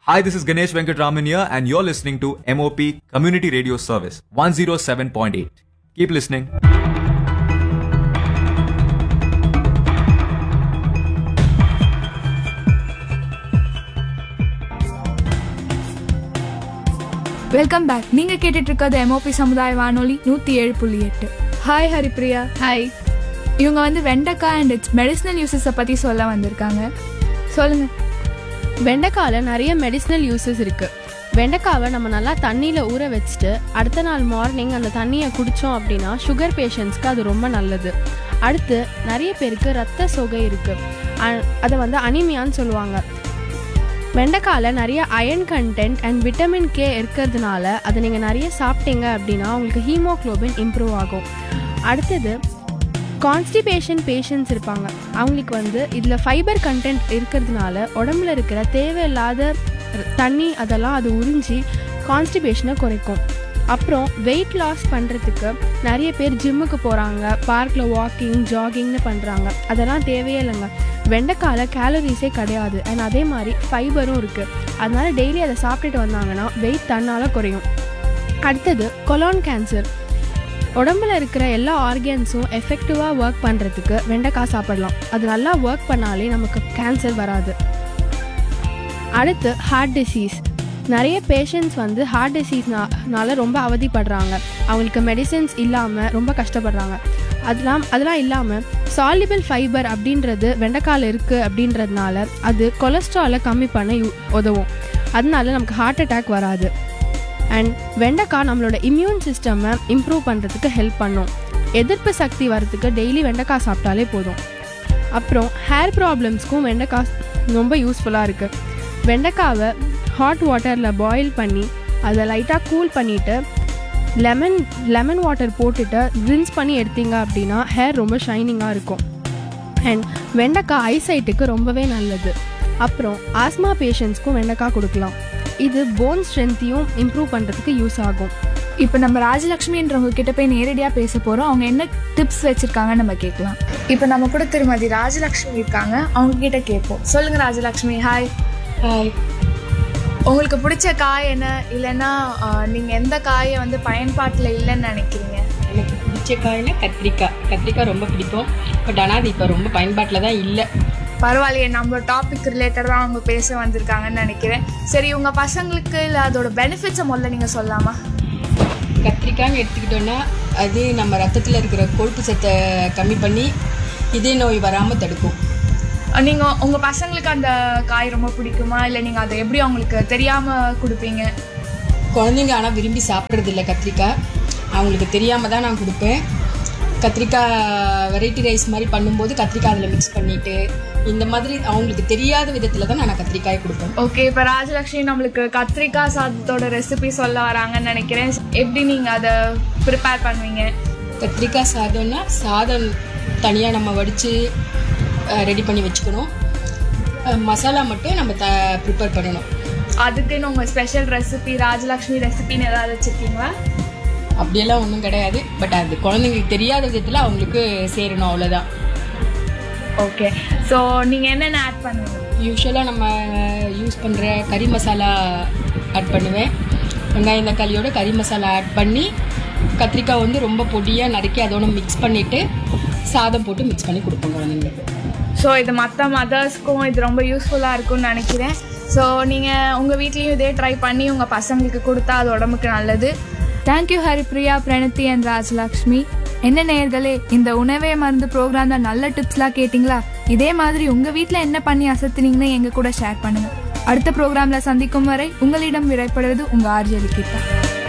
Hi, this is Ganesh Venkatraman here, and you're listening to MOP Community Radio Service 107.8. Keep listening. Welcome back நீங்க கேட்டுட்டு இருக்கிறது MOP சமுதாய வானொலி நூத்தி ஏழு புள்ளி எட்டு ஹாய் ஹரிப்ரியா ஹாய் இவங்க வந்து வெண்டைக்காய் அண்ட் இட்ஸ் மெடிசனல் யூசஸை பத்தி சொல்ல வந்திருக்காங்க சொல்லுங்க வெண்டைக்காயில் நிறைய மெடிசினல் யூசஸ் இருக்கு வெண்டைக்காவை நம்ம நல்லா தண்ணியில் ஊற வச்சுட்டு அடுத்த நாள் மார்னிங் அந்த தண்ணியை குடித்தோம் அப்படின்னா சுகர் பேஷண்ட்ஸ்க்கு அது ரொம்ப நல்லது அடுத்து நிறைய பேருக்கு ரத்த சொகை இருக்கு அ- அதை வந்து அனிமியான்னு சொல்லுவாங்க வெண்டைக்காயில் நிறைய iron content and vitamin K இருக்கிறதுனால அதை நீங்கள் நிறைய சாப்பிட்டீங்க அப்படின்னா உங்களுக்கு ஹீமோக்ளோபின் இம்ப்ரூவ் ஆகும் அடுத்தது கான்ஸ்டிபேஷன் பேஷண்ட்ஸ் இருப்பாங்க அவங்களுக்கு வந்து இதில் ஃபைபர் கண்டென்ட் இருக்கிறதுனால உடம்புல இருக்கிற தேவையில்லாத ர- தண்ணி அதெல்லாம் அது உறிஞ்சி கான்ஸ்டிபேஷனை குறைக்கும் அப்புறம் வெயிட் லாஸ் பண்ணுறதுக்கு நிறைய பேர் ஜிம்முக்கு போகிறாங்க பார்க்கில் வாக்கிங் ஜாகிங்னு பண்ணுறாங்க அதெல்லாம் தேவையே இல்லைங்க வெண்டைக்காயில் கேலரிஸே கிடையாது அண்ட் அதே மாதிரி ஃபைபரும் இருக்குது அதனால டெய்லி அதை சாப்பிட்டுட்டு வந்தாங்கன்னா வெயிட் தன்னால் குறையும் அடுத்தது கொலான் கேன்சர் உடம்புல இருக்கிற எல்லா ஆர்கன்ஸும் எஃபெக்டிவாக ஒர்க் பண்ணுறதுக்கு வெண்டைக்காய் சாப்பிடலாம் அது நல்லா ஒர்க் பண்ணாலே நமக்கு கேன்சர் வராது அடுத்து ஹார்ட் டிசீஸ் நிறைய பேஷண்ட்ஸ் வந்து ஹார்ட் டிசீஸ்னால ரொம்ப அவதிப்படுறாங்க அவங்களுக்கு மெடிசின்ஸ் இல்லாமல் ரொம்ப கஷ்டப்படுறாங்க அதெல்லாம் அதெல்லாம் இல்லாமல் சாலிபிள் ஃபைபர் அப்படின்றது வெண்டைக்காயில் இருக்குது அப்படின்றதுனால அது கொலஸ்ட்ராலை கம்மி பண்ண யூ- உதவும் அதனால நமக்கு ஹார்ட் அட்டாக் வராது அண்ட் வெண்டைக்காய் நம்மளோட இம்யூன் சிஸ்டமை இம்ப்ரூவ் பண்ணுறதுக்கு ஹெல்ப் பண்ணும் எதிர்ப்பு சக்தி வரதுக்கு டெய்லி வெண்டைக்காய் சாப்பிட்டாலே போதும் அப்புறம் ஹேர் ப்ராப்ளம்ஸ்க்கும் வெண்டைக்காய் ரொம்ப யூஸ்ஃபுல்லாக இருக்குது வெண்டைக்காவை ஹாட் வாட்டரில் பாயில் பண்ணி அதை லைட்டாக கூல் பண்ணிவிட்டு லெமன் லெமன் வாட்டர் போட்டுட்டு ரின்ஸ் பண்ணி எடுத்தீங்க அப்படின்னா ஹேர் ரொம்ப ஷைனிங்காக இருக்கும் அண்ட் வெண்டைக்காய் ஐசைட்டுக்கு ரொம்பவே நல்லது அப்புறம் ஆஸ்மா பேஷண்ட்ஸ்க்கும் வெண்டைக்காய் கொடுக்கலாம் இது போன் ஸ்ட்ரென்த்தையும் இம்ப்ரூவ் பண்ணுறதுக்கு யூஸ் ஆகும் இப்போ நம்ம ராஜலக்ஷ்மின்றவங்க கிட்ட போய் நேரடியா பேச போறோம் அவங்க என்ன டிப்ஸ் வச்சிருக்காங்கன்னு நம்ம கேட்கலாம் இப்போ நம்ம கூட திருமதி ராஜலக்ஷ்மி இருக்காங்க அவங்க கிட்ட கேட்போம் சொல்லுங்க ராஜலக்ஷ்மி ஹாய் ஹாய் உங்களுக்கு பிடிச்ச காய் என்ன இல்லைன்னா ஆஹ், நீங்க எந்த காயை வந்து பயன்பாட்டுல இல்லைன்னு நினைக்கிறீங்க எனக்கு பிடிச்ச காய்னா கத்திரிக்காய் கத்திரிக்காய் ரொம்ப பிடிக்கும் பட் ஆனால் அது இப்போ ரொம்ப பயன்பாட்டில் தான் இல்லை பரவாயில்லையே நம்ம டாபிக் ரிலேட்டடாக அவங்க பேச வந்திருக்காங்கன்னு நினைக்கிறேன் சரி உங்க பசங்களுக்கு இல்லை அதோட பெனிஃபிட்ஸை முதல்ல நீங்க சொல்லலாமா கத்திரிக்காய்னு எடுத்துக்கிட்டோன்னா அது நம்ம ரத்தத்தில் இருக்கிற கொழுப்பு சத்தை கம்மி பண்ணி இதய நோய் வராமல் தடுக்கும் அஹ் நீங்க உங்க பசங்களுக்கு அந்த காய் ரொம்ப பிடிக்குமா இல்லை நீங்க அதை எப்படி அவங்களுக்கு தெரியாம கொடுப்பீங்க குழந்தைங்க ஆனால் விரும்பி சாப்பிட்றது இல்லை கத்திரிக்காய் அவங்களுக்கு தெரியாமல் தான் நான் கொடுப்பேன் கத்திரிக்காய் வெரைட்டி ரைஸ் மாதிரி பண்ணும்போது கத்திரிக்காய் அதில் மிக்ஸ் பண்ணிவிட்டு இந்த மாதிரி அவங்களுக்கு தெரியாத விதத்தில் தான் நான் கத்திரிக்காய் கொடுப்பேன் ஓகே இப்போ ராஜலக்ஷ்மி நம்மளுக்கு கத்திரிக்காய் சாதத்தோட ரெசிபி சொல்ல வராங்கன்னு நினைக்கிறேன் எப்படி நீங்க அதை ப்ரிப்பேர் பண்ணுவீங்க கத்திரிக்காய் சாதம்னா சாதம் தனியாக நம்ம வடித்து ரெடி பண்ணி வச்சுக்கணும் அஹ், மசாலா மட்டும் நம்ம த ப்ரிப்பேர் பண்ணணும் அதுக்குன்னு உங்க ஸ்பெஷல் ரெசிபி ராஜலக்ஷ்மி ரெசிபின்னு ஏதாவது வச்சிருக்கீங்களா அப்படியெல்லாம் ஒன்றும் கிடையாது பட் அது குழந்தைங்களுக்கு தெரியாத விதத்தில் அவங்களுக்கு சேரணும் அவ்வளோதான் ஓகே ஸோ நீங்க என்னென்ன ஆட் பண்ணுவீங்க யூஸ்வலாக நம்ம யூஸ் பண்ணுற கறி மசாலா ஆட் பண்ணுவேன் வெங்காயம் தக்காளியோட கறி மசாலா ஆட் பண்ணி கத்திரிக்காய் வந்து ரொம்ப பொடியாக நறுக்கி அதோட மிக்ஸ் பண்ணிவிட்டு சாதம் போட்டு மிக்ஸ் பண்ணி கொடுப்போம் குழந்தைங்களுக்கு ஸோ இது மற்ற மதர்ஸ்க்கும் இது ரொம்ப யூஸ்ஃபுல்லாக இருக்கும்னு நினைக்கிறேன் ஸோ நீங்கள் உங்கள் வீட்லேயும் இதே ட்ரை பண்ணி உங்கள் பசங்களுக்கு கொடுத்தா அது உடம்புக்கு நல்லது தேங்க்யூ ஹரிப்ரியா பிரணத்தி அண்ட் ராஜலக்ஷ்மி என்ன நேயர்களே இந்த உணவே மருந்து ப்ரோக்ராம்ல நல்ல டிப்ஸ்லாம் கேட்டிங்களா இதே மாதிரி உங்கள் வீட்டில் என்ன பண்ணி அசத்துனீங்கன்னு எங்கள் கூட ஷேர் பண்ணுங்க அடுத்த ப்ரோக்ராம்ல சந்திக்கும் வரை உங்களிடம் விடைப்படுவது உங்கள் ஆர்ஜி லிகிதா